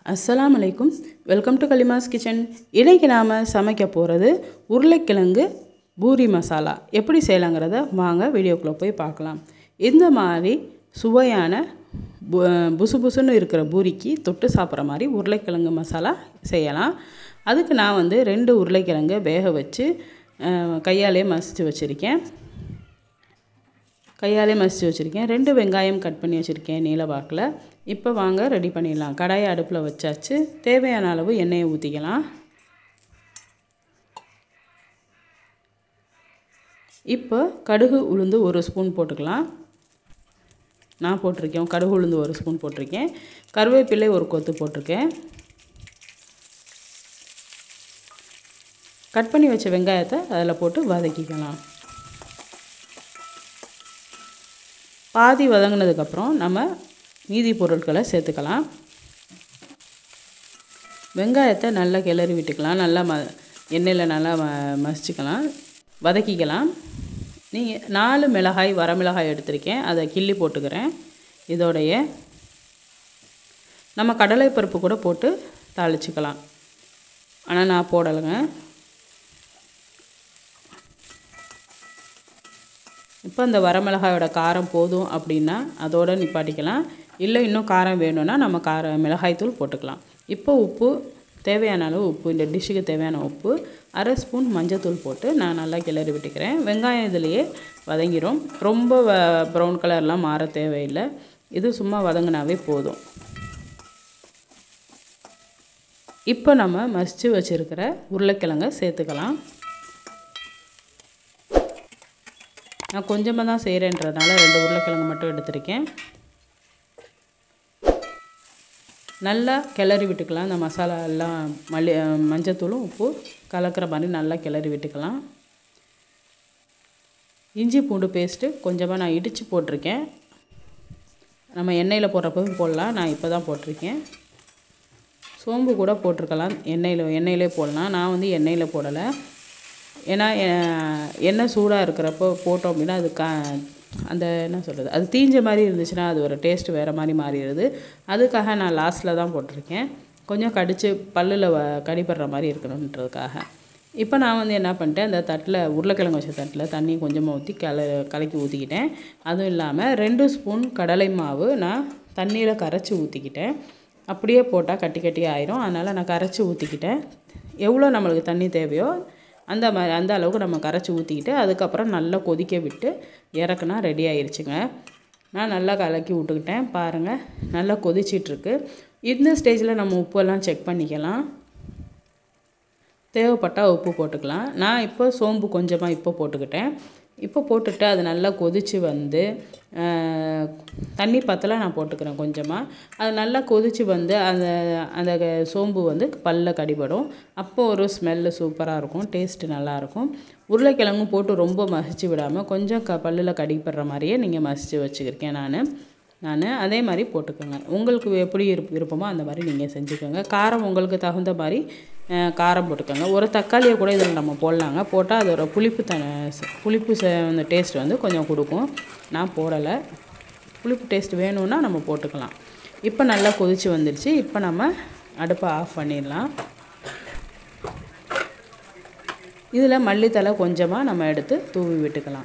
அஸ்ஸலாமு அலைக்கும் welcome to கலிமாஸ் kitchen இன்றைக்கி நாம் சமைக்க போகிறது உருளைக்கிழங்கு பூரி மசாலா எப்படி செய்யலாங்கிறத வாங்க வீடியோக்குள்ளே போய் பார்க்கலாம் இந்த மாதிரி சுவையான பு- புசு புசுன்னு இருக்கிற பூரிக்கு தொட்டு சாப்பிட்ற மாதிரி உருளைக்கிழங்கு மசாலா செய்யலாம் அதுக்கு நான் வந்து ரெண்டு உருளைக்கிழங்கை வேக வச்சு அஹ், கையாலே மசித்து வச்சுருக்கேன் கையாலே மசித்து வச்சுருக்கேன் ரெண்டு வெங்காயம் கட் பண்ணி வச்சுருக்கேன் நீல வாக்கில் இப்போ வாங்க ரெடி பண்ணிடலாம் கடாயை அடுப்பில் வச்சாச்சு தேவையான அளவு எண்ணெயை ஊற்றிக்கலாம் இப்போ கடுகு உளுந்து ஒரு ஸ்பூன் போட்டுக்கலாம் நான் போட்டிருக்கேன் கடுகு உளுந்து ஒரு ஸ்பூன் போட்டிருக்கேன் கருவேப்பிலை ஒரு கொத்து போட்டிருக்கேன் கட் பண்ணி வச்ச வெங்காயத்தை அதில் போட்டு வதக்கிக்கலாம் பாதி வதங்கினதுக்கப்புறம் நம்ம மீதி பொருட்களை சேர்த்துக்கலாம் வெங்காயத்தை நல்லா கிளறி விட்டுக்கலாம் நல்லா ம எண்ணெயில் நல்லா ம மசிச்சுக்கலாம் வதக்கிக்கலாம் நீங்கள் நாலு மிளகாய் வரமிளகாய் எடுத்திருக்கேன் அதை கிள்ளி போட்டுக்கிறேன் இதோடைய நம்ம கடலைப்பருப்பு கூட போட்டு தாளிச்சுக்கலாம் ஆனால் நான் போடலைங்க இப்போ இந்த வரமிளகாயோட காரம் போதும் அப்படின்னா அதோட நிப்பாட்டிக்கலாம் இல்லை இன்னும் காரம் வேணும்னா நம்ம கார மிளகாய்த்தூள் போட்டுக்கலாம் இப்போ உப்பு தேவையான அளவு உப்பு இந்த டிஷ்ஷுக்கு தேவையான உப்பு அரை ஸ்பூன் மஞ்சத்தூள் போட்டு நான் நல்லா கிளறி விட்டுக்கிறேன் வெங்காயம் இதுலேயே வதங்கிரும் ரொம்ப ப்ரௌன் கலர்லாம் மாற தேவையில்லை இது சும்மா வதங்கினாவே போதும் இப்போ நம்ம மசித்து வச்சுருக்கிற உருளைக்கிழங்க சேர்த்துக்கலாம் நான் கொஞ்சமாக தான் செய்கிறேன்றதுனால ரெண்டு உருளைக்கிழங்கு மட்டும் எடுத்திருக்கேன் நல்லா கிளறி விட்டுக்கலாம் இந்த மசாலா எல்லாம் மல்லி அஹ் மஞ்சத்தூளும் உப்பு கலக்கிற மாதிரி நல்லா கிளறி விட்டுக்கலாம் இஞ்சி பூண்டு பேஸ்ட்டு கொஞ்சமாக நான் இடித்து போட்டிருக்கேன் நம்ம எண்ணெயில் போடுறப்பவும் போடலாம் நான் இப்போ தான் போட்டிருக்கேன் சோம்பு கூட போட்டிருக்கலாம் எண்ணெயில் எண்ணெயிலே போடலாம் நான் வந்து எண்ணெயில் போடலை ஏன்னா அஹ், எண்ணெய் சூடாக இருக்கிறப்போ போட்டோம் அப்படின்னா அது கா அந்த என்ன சொல்கிறது அது தீஞ்ச மாதிரி இருந்துச்சுன்னா அது ஒரு டேஸ்ட் வேறு மாதிரி மாறிடுது அதுக்காக நான் லாஸ்ட்டில் தான் போட்டிருக்கேன் கொஞ்சம் கடித்து பல்லில் வ கடிப்படுற மாதிரி இருக்கணுன்றதுக்காக இப்போ நான் வந்து என்ன பண்ணிட்டேன் அந்த தட்டில் உருளைக்கிழங்கு வச்ச தட்டில் தண்ணி கொஞ்சமாக ஊற்றி கல கலக்கி ஊற்றிக்கிட்டேன் அதுவும் இல்லாமல் ரெண்டு ஸ்பூன் கடலை மாவு நான் தண்ணியில் கரைச்சி ஊற்றிக்கிட்டேன் அப்படியே போட்டால் கட்டி கட்டி ஆயிரும் அதனால் நான் கரைச்சி ஊற்றிக்கிட்டேன் எவ்வளோ நம்மளுக்கு தண்ணி தேவையோ அந்த மாதிரி அந்த அளவுக்கு நம்ம கரைச்சி ஊற்றிக்கிட்டு அதுக்கப்புறம் நல்லா கொதிக்க விட்டு இறக்குனா ரெடி ஆயிருச்சுங்க நான் நல்லா கலக்கி விட்டுக்கிட்டேன் பாருங்கள் நல்லா கொதிச்சிட்ருக்கு இந்த ஸ்டேஜில் நம்ம உப்பெல்லாம் செக் பண்ணிக்கலாம் தேவைப்பட்டால் உப்பு போட்டுக்கலாம் நான் இப்போ சோம்பு கொஞ்சமாக இப்போ போட்டுக்கிட்டேன் இப்போ போட்டுட்டு அது நல்லா கொதித்து வந்து ஆஹ், தண்ணி பத்தல நான் போட்டுக்கிறேன் கொஞ்சமாக அது நல்லா கொதித்து வந்து அந்த அந்த க- சோம்பு வந்து பல்ல கடிபடும் அப்போ ஒரு ஸ்மெல்லு சூப்பராக இருக்கும் டேஸ்ட்டு நல்லாயிருக்கும் உருளைக்கிழங்கும் போட்டு ரொம்ப மசிச்சு விடாமல் கொஞ்சம் க பல்லில் கடிப்படுற மாதிரியே நீங்கள் மசிச்சு வச்சுருக்கேன் நான் நான் அதே மாதிரி போட்டுக்கோங்க உங்களுக்கு எப்படி இருப் விருப்பமோ அந்த மாதிரி நீங்கள் செஞ்சுக்கோங்க காரம் உங்களுக்கு தகுந்த மாதிரி அஹ், காரம் போட்டுக்கோங்க ஒரு தக்காளியை கூட இதில் நம்ம போடலாங்க போட்டால் அதோட புளிப்பு த புளிப்பு ச- அந்த டேஸ்ட் வந்து கொஞ்சம் கொடுக்கும் நான் போடலை புளிப்பு டேஸ்ட் வேணும்னா நம்ம போட்டுக்கலாம் இப்போ நல்லா கொதிச்சு வந்துடுச்சு இப்போ நம்ம அடுப்பை ஆஃப் பண்ணிடலாம் இதில் மல்லித்தலை கொஞ்சமாக நம்ம எடுத்து தூவி விட்டுக்கலாம்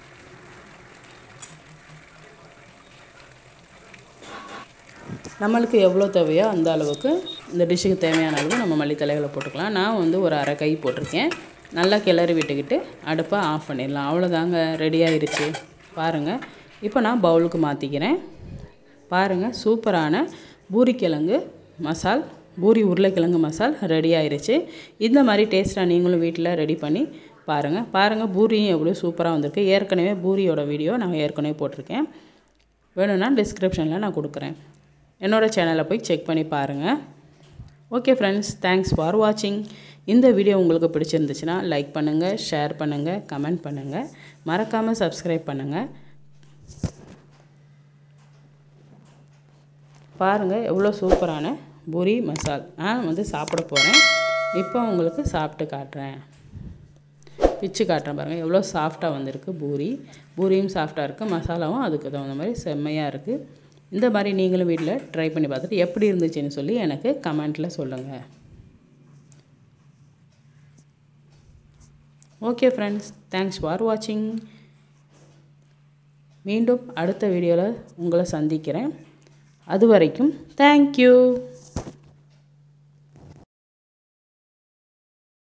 நம்மளுக்கு எவ்வளோ தேவையோ அந்த அளவுக்கு இந்த டிஷ்ஷுக்கு தேவையான அளவு நம்ம மல்லித்தலைகளை போட்டுக்கலாம் நான் வந்து ஒரு அரை கை போட்டிருக்கேன் நல்லா கிளறி விட்டுக்கிட்டு அடுப்பை ஆஃப் பண்ணிடலாம் அவ்வளோதாங்க ரெடி ஆயிருச்சு பாருங்கள் இப்போ நான் பவுலுக்கு மாற்றிக்கிறேன் பாருங்கள் சூப்பரான பூரிக்கிழங்கு மசால் பூரி உருளைக்கிழங்கு மசால் ரெடி ஆயிருச்சு இந்த மாதிரி டேஸ்ட்டாக நீங்களும் வீட்டில் ரெடி பண்ணி பாருங்கள் பாருங்கள் பூரியும் எவ்வளோ சூப்பராக வந்திருக்கு ஏற்கனவே பூரியோட வீடியோ நான் ஏற்கனவே போட்டிருக்கேன் வேணும்னா டிஸ்கிரிப்ஷனில் நான் கொடுக்குறேன் என்னோடய சேனலை போய் செக் பண்ணி பாருங்கள் ஓகே ஃப்ரெண்ட்ஸ் தேங்க்ஸ் ஃபார் வாட்சிங் இந்த வீடியோ உங்களுக்கு பிடிச்சிருந்துச்சுன்னா லைக் பண்ணுங்கள் ஷேர் பண்ணுங்கள் கமெண்ட் பண்ணுங்கள் மறக்காமல் சப்ஸ்கிரைப் பண்ணுங்கள் பாருங்கள் எவ்வளோ சூப்பரான பூரி மசால் நான் வந்து சாப்பிட போகிறேன் இப்போ உங்களுக்கு சாப்பிட்டு காட்டுறேன் பிச்சு காட்டுறேன் பாருங்கள் எவ்வளோ சாஃப்டாக வந்திருக்கு பூரி பூரியும் சாஃப்டாக இருக்குது மசாலாவும் அதுக்கு தகுந்த மாதிரி செம்மையாக இருக்குது இந்த மாதிரி நீங்களும் வீட்டில் ட்ரை பண்ணி பார்த்துட்டு எப்படி இருந்துச்சுன்னு சொல்லி எனக்கு கமெண்ட்டில் சொல்லுங்கள் ஓகே ஃப்ரெண்ட்ஸ் தேங்க்ஸ் ஃபார் வாட்சிங் மீண்டும் அடுத்த வீடியோவில் உங்களை சந்திக்கிறேன் அது வரைக்கும் தேங்க்யூ